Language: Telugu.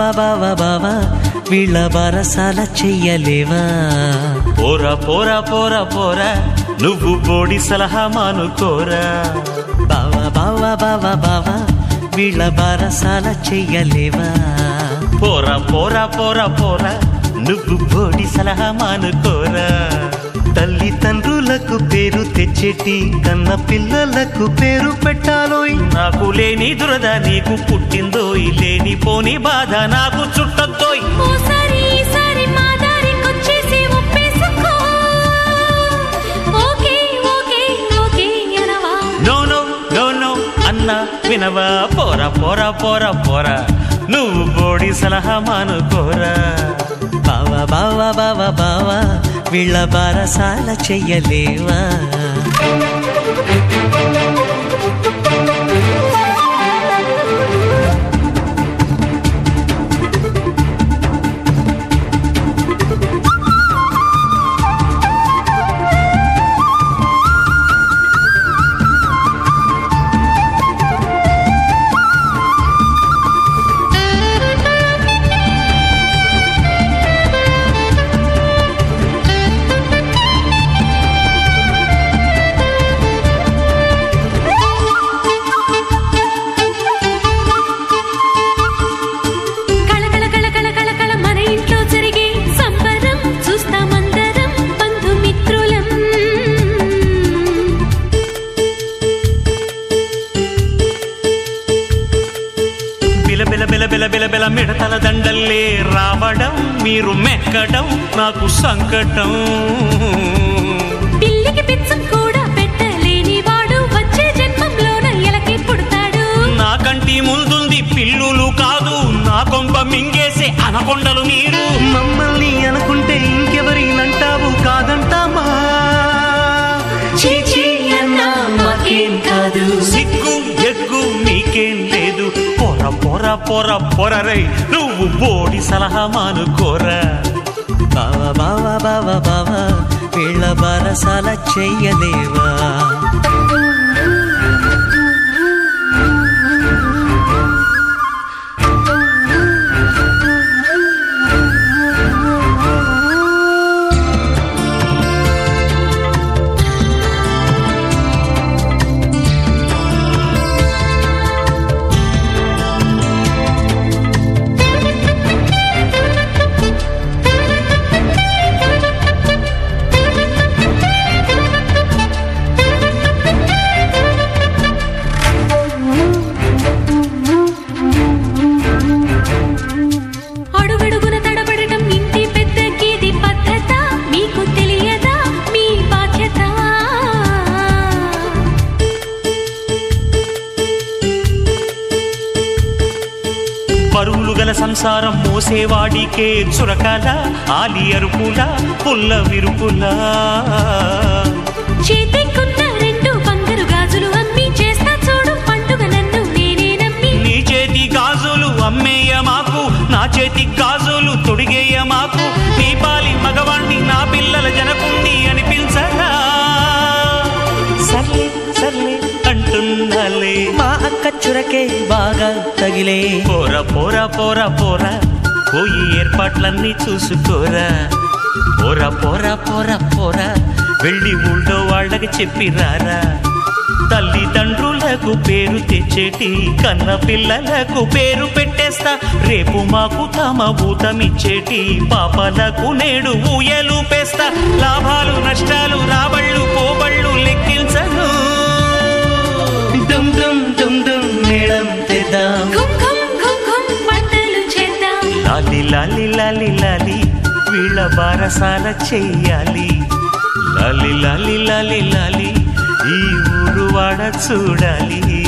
బావా బావా వీళ్ళ బరసాల చెయ్యలేవా పోరా పోరా పోరా పోరా నువ్వు బోడి సలహా మానుకోరా బావా బావా బావా బావా వీళ్ళ బరసాల చెయ్యలేవా పోరా పోరా పోరా పోరా నువ్వు బోడి సలహా మానుకోరా తల్లిదండ్రులకు పేరు తెచ్చేటి కన్న పిల్లలకు పేరు పెట్టాలోయ్ నాకు లేని దురద నీకు పుట్టిందోయ్ లేని పోని బాధ నాకు చుట్టద్దోయ్ ఓసారి ఈసారి మా దారికొచ్చేసి ఒప్పేసుకో ఓకే ఓకే ఓకే అనవా నో నో నో నో అన్న వినవా పోరా పోరా పోరా పోరా నువ్వు బోడి సలహా మానుకోరా బావా బావా బావా బావా వీళ్ళ బరసాల చెయ్యలేవా కళకళ కళకళ కళకళ మన ఇంట్లో జరిగే సంబరం చూస్తామందరం బంధుమిత్రులం బిల బిల బిల బిల బిల బిల మిడతల దండల్లే రావడం మీరు మెక్కడం నాకు సంకటం పిల్లికి పిచ్చం కూడా పెట్టలేని వాడు వచ్చే జన్మంలోన ఎలకి పుడతాడు నా కంటి ముందుంది పిల్లులు కాదు నా కొంప మింగేసే అనకొండలు మీరు మమ్మల్ని అనుకుంటే ఇంకెవరినంటావు కాదంటామా చీచీ అన్నా మాకేం కాదు సిగ్గు ఎగ్గు నీకేం లేదు పొర పొర పొర పొరరై నువ్వు బోడి సలహా మానుకోరా బావా బావా బావా బావా వీళ్ళ బరసాల చెయ్యలేవా అడుగడుగున తడబడటం ఇంటి పెద్ద గీది పద్ధత మీకు తెలియదా మీ బాధ్యత బరువులు గల సంసారం మోసేవాడికే చురకాల ఆలి అరుపుల పుల్ల విరుపులా చేతికున్న రెండు బంగారు గాజులు అమ్మి చేస్తా చూడు పండుగ నన్ను నేనే నమ్మి నీ చేతి గాజులు అమ్మేయ మాకు నా చేతి గాజులు తొడిగేయ మాకు నీ పాలి మగవాణ్ణి నా పిల్లల జనకుండి అనిపించరా సర్లే సర్లే అంటున్నాలే మా అక్క చురకే బాగా తగిలే పోర పోర పోర పోర పోయి ఏర్పాట్లన్నీ చూసుకోరా పోర పోర పోర పోర వెళ్ళి ఊళ్ళో వాళ్ళకి చెప్పిరారా తల్లిదండ్రులకు పేరు తెచ్చేటి కన్న పిల్లలకు పేరు పెట్టేస్తా రేపు మాకు తమ ఊతమిచ్చేటి పాపలకు నేడు ఊయలు పేస్తా లాభాలు నష్టాలు రాబళ్ళు పోబళ్ళు లెక్కించను డుమ్ డుమ్ డుమ్ డుమ్ మేళం తెద్దాం ఘుమ్ ఘుమ్ ఘుమ్ ఘుమ్ వంటలు చేద్దాం లాలి లాలి లాలి లాలి వీళ్ళ బారసాల చెయ్యాలి లాలి లాలి లాలి లాలి ఈ ఊరు వాడ చూడాలి